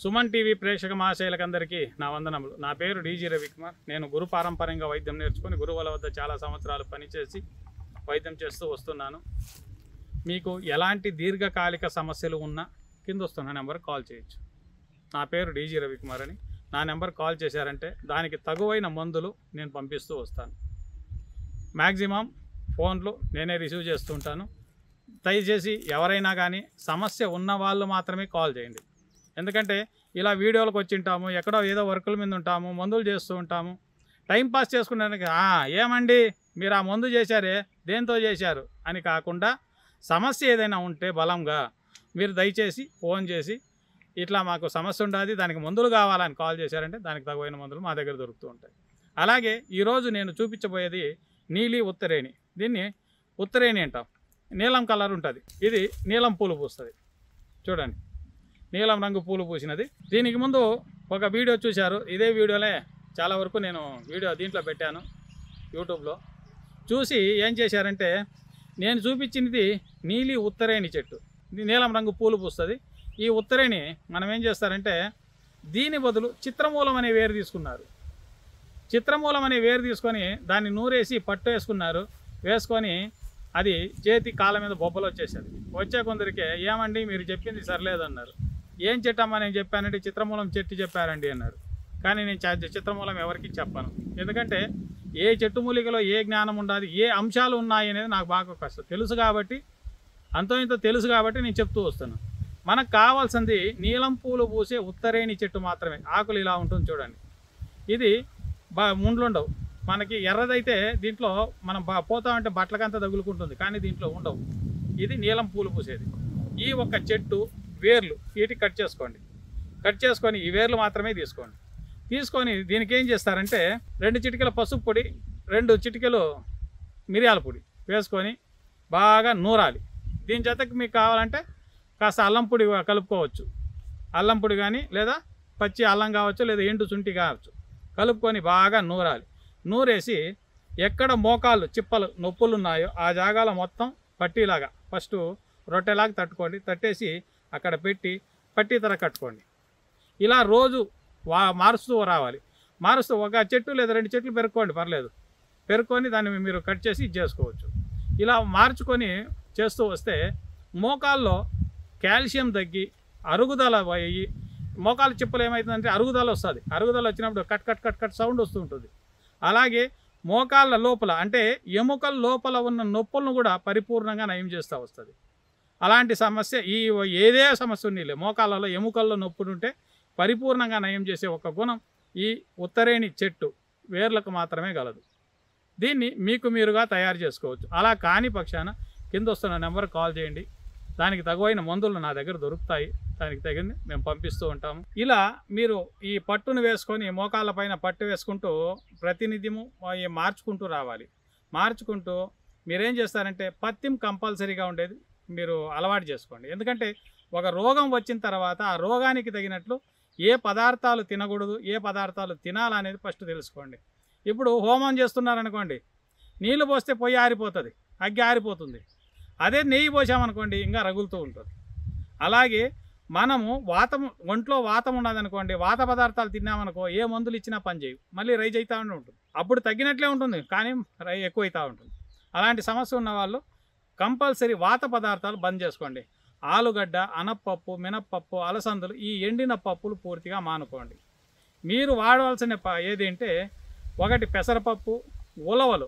Suman TV ప్రేక్షక మహాశైలకందరికీ నా వందనములు నా పేరు డీజీ రవికుమార్ నేను గురు పారంపర్యంగా వైద్యం నేర్చుకుని గురువుల వద్ద చాలా సంవత్సరాలు పనిచేసి వైద్యం చేస్తూ వస్తున్నాను మీకు ఎలాంటి దీర్ఘకాలిక సమస్యలు ఉన్నా కింద వస్తున్న నెంబర్ కాల్ చేయొచ్చు నా పేరు డీజీ రవికుమార్ అని నా నెంబర్ కాల్ చేశారంటే దానికి తగువైన మందులు నేను పంపిస్తూ వస్తాను మ్యాక్సిమం ఫోన్లు నేనే రిసీవ్ చేస్తూ ఉంటాను దయచేసి ఎవరైనా కానీ సమస్య ఉన్న వాళ్ళు మాత్రమే కాల్ చేయండి ఎందుకంటే ఇలా వీడియోలకు వచ్చి ఉంటాము ఎక్కడో ఏదో వర్కుల మీద ఉంటాము మందులు చేస్తూ ఉంటాము టైం పాస్ చేసుకునేందుకు "ఆ, ఏమండి మీరు ఆ మందు చేశారే దేంతో చేశారు అని కాకుండా సమస్య ఏదైనా ఉంటే బలంగా మీరు దయచేసి ఫోన్ చేసి ఇట్లా మాకు సమస్య ఉండాలి దానికి మందులు కావాలని కాల్ చేశారంటే దానికి తగిన మందులు మా దగ్గర దొరుకుతూ ఉంటాయి అలాగే ఈరోజు నేను చూపించబోయేది నీలి ఉత్తరేణి దీన్ని ఉత్తరేణి అంటాం నీలం కలర్ ఉంటుంది ఇది నీలం పూలు పూస్తుంది చూడండి నీలం రంగు పూలు పూసినది దీనికి ముందు ఒక వీడియో చూశారు ఇదే వీడియోలే చాలా వరకు నేను వీడియో దీంట్లో పెట్టాను యూట్యూబ్లో చూసి ఏం చేశారంటే నేను చూపించినది నీలి ఉత్తరేణి చెట్టు ఇది నీలం రంగు పూలు పూస్తుంది ఈ ఉత్తరేణి మనం ఏం చేస్తారంటే దీని బదులు చిత్రమూలం అనే వేరు తీసుకున్నారు చిత్రమూలం అనే వేరు తీసుకొని దాన్ని నూరేసి పట్టు వేసుకున్నారు వేసుకొని అది చేతి కాళ్ళ మీద బొబ్బలు వచ్చేసేది వచ్చే కొందరికి ఏమండి మీరు చెప్పింది సర్లేదు అన్నారు ఏం చెట్టమ్మా నేను చెప్పానంటే చిత్రమూలం చెట్టు చెప్పారండి అన్నారు కానీ నేను చ- చిత్రమూలం ఎవరికి చెప్పను ఎందుకంటే ఏ చెట్టు మూలికలో ఏ జ్ఞానం ఉండాలి ఏ అంశాలు ఉన్నాయి అనేది నాకు బాగా కష్టం తెలుసు కాబట్టి అంతో ఇంతో తెలుసు కాబట్టి నేను చెప్తూ వస్తాను మనకు కావాల్సింది నీలం పూలు పూసే ఉత్తరేణి చెట్టు మాత్రమే ఆకులు ఇలా ఉంటుంది చూడండి ఇది బా ముండ్లుండవు మనకి ఎర్రదైతే దీంట్లో మనం బా పోతామంటే బట్టలకంతా తగులుకుంటుంది కానీ దీంట్లో ఉండవు ఇది నీలం పూలు పూసేది ఈ ఒక్క చెట్టు వేర్లు వీటికి కట్ చేసుకోండి కట్ చేసుకొని ఈ వేర్లు మాత్రమే తీసుకోండి తీసుకొని దీనికి ఏం చేస్తారంటే రెండు చిటికెల పసుపు పొడి రెండు చిటికెలు మిరియాల పొడి వేసుకొని బాగా నూరాలి దీని జతకి మీకు కావాలంటే కాస్త అల్లం పొడి కలుపుకోవచ్చు అల్లం పొడి కానీ లేదా పచ్చి అల్లం కావచ్చు లేదా ఎండు శుంఠి కావచ్చు కలుపుకొని బాగా నూరాలి నూరేసి ఎక్కడ మోకాళ్ళు చిప్పలు నొప్పులు ఉన్నాయో ఆ జాగాలో మొత్తం పట్టీలాగా ఫస్ట్ రొట్టెలాగా తట్టుకోండి తట్టేసి అక్కడ పెట్టి పట్టీ తర కట్టుకోండి ఇలా రోజు వా మారుస్తూ రావాలి మారుస్తూ ఒక చెట్టు లేదా రెండు చెట్లు పెరుక్కోండి పర్లేదు పెరుక్కొని దాన్ని మీరు కట్ చేసి ఇది చేసుకోవచ్చు ఇలా మార్చుకొని చేస్తూ వస్తే మోకాల్లో కాల్షియం తగ్గి అరుగుదల అయ్యి మోకాలు చిప్పలు ఏమవుతుందంటే అరుగుదల వస్తుంది అరుగుదల వచ్చినప్పుడు cut cut cut cut sound వస్తూ ఉంటుంది అలాగే మోకాళ్ళ లోపల అంటే ఎముకల లోపల ఉన్న నొప్పులను కూడా పరిపూర్ణంగా నయం చేస్తూ వస్తుంది అలాంటి సమస్య ఈ ఏదే సమస్య ఉన్నీలే మోకాళ్ళలో ఎముకల్లో నొప్పులు ఉంటే పరిపూర్ణంగా నయం చేసే ఒక గుణం ఈ ఉత్తరేణి చెట్టు వేర్లకు మాత్రమే గలదు దీన్ని మీకు మీరుగా తయారు చేసుకోవచ్చు అలా కాని పక్షాన కింద వస్తున్న నెంబర్ కాల్ చేయండి దానికి తగువైన మందులు నా దగ్గర దొరుకుతాయి దానికి తగింది మేము పంపిస్తూ ఉంటాము ఇలా మీరు ఈ పట్టును వేసుకొని మోకాళ్ళ పైన పట్టు వేసుకుంటూ ప్రతినిత్యము ఈ మార్చుకుంటూ రావాలి మార్చుకుంటూ మీరేం చేస్తారంటే పత్యం కంపల్సరీగా ఉండేది మీరు అలవాటు చేసుకోండి ఎందుకంటే ఒక రోగం వచ్చిన తర్వాత ఆ రోగానికి తగినట్లు ఏ పదార్థాలు తినకూడదు ఏ పదార్థాలు తినాలనేది ఫస్ట్ తెలుసుకోండి ఇప్పుడు హోమం చేస్తున్నారనుకోండి నీళ్లు పోస్తే పొయ్యి ఆరిపోతుంది అగ్గి ఆరిపోతుంది అదే నెయ్యి పోసామనుకోండి ఇంకా రగులుతూ ఉంటుంది అలాగే మనము వాతం ఒంట్లో వాతం ఉన్నదనుకోండి వాత పదార్థాలు తిన్నామనుకో ఏ మందులు ఇచ్చినా పని చేయవు మళ్ళీ రైజ్ అవుతూ ఉంటుంది అప్పుడు తగ్గినట్లే ఉంటుంది కానీ రై ఎక్కువ అవుతూ ఉంటుంది అలాంటి సమస్య ఉన్న వాళ్ళు కంపల్సరీ వాత పదార్థాలు బంద్ చేసుకోండి ఆలుగడ్డ అనప్పప్పు మినప్పప్పు అలసందలు ఈ ఎండిన పప్పులు పూర్తిగా మానుకోండి మీరు వాడవలసిన ప ఏదంటే ఒకటి పెసరపప్పు ఉలవలు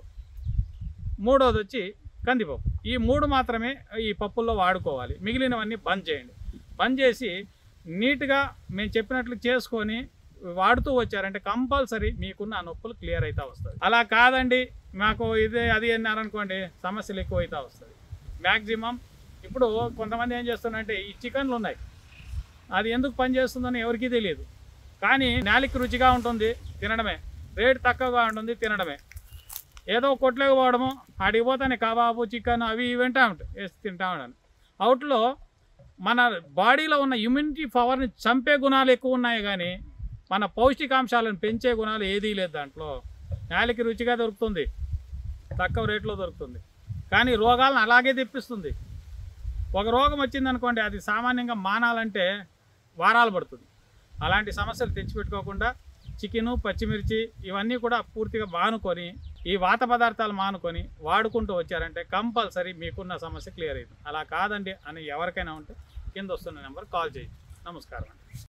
మూడోది వచ్చి కందిపప్పు ఈ మూడు మాత్రమే ఈ పప్పుల్లో వాడుకోవాలి మిగిలినవన్నీ బంద్ చేయండి బంద్ చేసి నీట్గా మేము చెప్పినట్లు చేసుకొని వాడుతూ వచ్చారంటే కంపల్సరీ మీకున్న ఆ నొప్పులు క్లియర్ అవుతా వస్తుంది అలా కాదండి మాకు ఇదే అది అన్నారనుకోండి సమస్యలు ఎక్కువ అవుతా వస్తుంది మ్యాక్సిమం ఇప్పుడు కొంతమంది ఏం చేస్తున్నారంటే ఈ చికెన్లు ఉన్నాయి అది ఎందుకు పని చేస్తుందని ఎవరికీ తెలియదు కానీ నేలికి రుచిగా ఉంటుంది తినడమే రేట్ తక్కువగా ఉంటుంది తినడమే ఏదో కొట్లేక పోవడము ఆడికి పోతానే కబాబు చికెన్ అవి ఇవి వింటా ఉంటాయి వేసి తింటా ఉంటాను అవుట్లో మన బాడీలో ఉన్న ఇమ్యూనిటీ పవర్ని చంపే గుణాలు ఎక్కువ ఉన్నాయి కానీ మన పౌష్టికాంశాలను పెంచే గుణాలు ఏదీ లేదు దాంట్లో నేలకి రుచిగా దొరుకుతుంది తక్కువ రేట్లో దొరుకుతుంది కానీ రోగాలను అలాగే తెప్పిస్తుంది ఒక రోగం వచ్చిందనుకోండి అది సామాన్యంగా మానాలంటే వారాలు పడుతుంది అలాంటి సమస్యలు తెచ్చిపెట్టుకోకుండా చికెను పచ్చిమిర్చి ఇవన్నీ కూడా పూర్తిగా మానుకొని ఈ వాత పదార్థాలు మానుకొని వాడుకుంటూ వచ్చారంటే కంపల్సరీ మీకున్న సమస్య క్లియర్ అవుతుంది అలా కాదండి అని ఎవరికైనా ఉంటే కింద వస్తున్న నెంబర్ కాల్ చేయండి నమస్కారం అండి